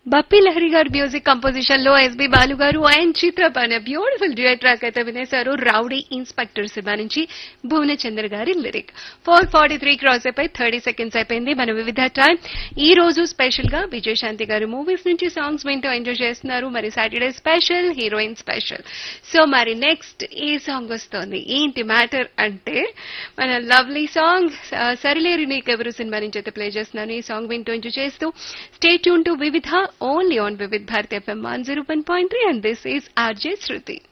బప్పి లహరి గారి music composition లో SB Balu గారు అండ్ చిత్రపన బ్యూటిఫుల్ డ్యూయట్ ట్రాక్ అయితే వినేశారు రౌడీ ఇన్స్పెక్టర్ సినిమా నుంచి భువనచంద్ర గారి lyric four forty three cross అయిపోయి థర్టీ సెకండ్స్ అయిపోయింది మన వివిధ టైం ఈ రోజు స్పెషల్ గా విజయశాంతి గారు మూవీస్ నుంచి సాంగ్స్ వింటూ ఎంజాయ్ చేస్తున్నారు మరి Saturday special heroine special so మరి నెక్స్ట్ ఏ సాంగ్ వస్తోంది ఏంటి మ్యాటర్ అంటే మన లవ్లీ సాంగ్ సరిలేరు నీకెవరు సినిమా నుంచి అయితే ప్లే చేస్తున్నాను ఈ సాంగ్ వింటూ ఎంజాయ్ చేస్తూ stay tune to Vividha only on Vividh Bharati FM one zero one point three and this is RJ Shruti